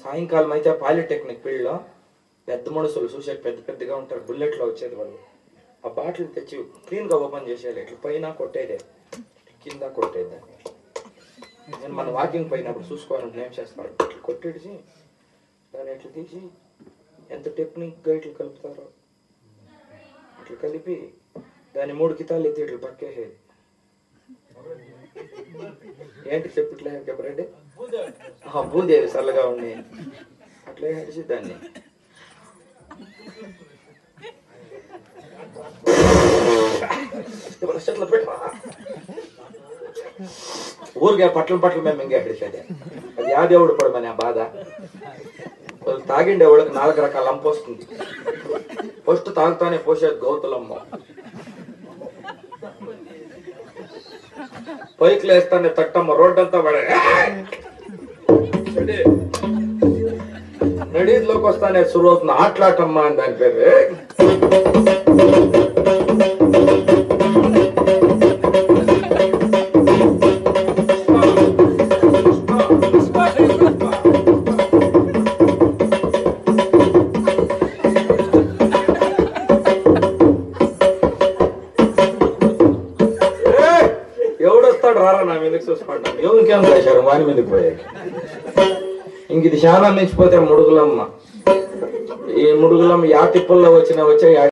సాయంకాలం అయితే పాలిటెక్నిక్ ఫీల్డ్లో పెద్ద మనుషులు చూసే పెద్ద పెద్దగా ఉంటారు బుల్లెట్లో వచ్చేది వాళ్ళు ఆ బాటిల్ తెచ్చి క్లీన్గా ఓపెన్ చేసేయాలి ఇట్లా పైన కొట్టేదే కింద కొట్టేది నేను మన వాకింగ్ పోయినప్పుడు చూసుకోవాలని ఏం చేస్తారు ఇట్లా కొట్టేసి దాన్ని ఇట్లా తీసి ఎంత టెక్నిక్గా ఇట్లా కలుపుతారో ఇట్లా కలిపి దాన్ని మూడు కితాలు ఎత్తి ఇట్లా పక్కేసేది ఏంటి చెప్పట్లే చెప్పరండి ఆ, భూదేవి చల్లగా ఉండి అట్లే హడిసి దాన్ని ఇప్పుడు చెట్లు పెట్టరా ఊరికే పట్ల పట్ల మేము మింగే హడిసేది అది యా దేవుడు పడమని ఆ బాధ వాళ్ళు తాగిండే వాళ్ళకి నాలుగు రకాల లంప వస్తుంది ఫస్ట్ తాగుతానే పోసేది గౌతులమ్మ పైకి లేస్తానే తట్టమ్మ రోడ్డంతా పడే నడీలోకి వస్తానే సురోత్న ఆట్లాటమ్మ అని దాని పేరు ఏయ్! ఎవడొస్తాడు రారా నా మీదకి చూసుకోండి ఎవరికేం చేశారు వాని మీదకి పోయాక ఇంక ఇది శానా మించిపోతే ముడుగులమ్మ ఈ ముడుగులమ్మ యా తిప్పల్లో వచ్చిన వచ్చే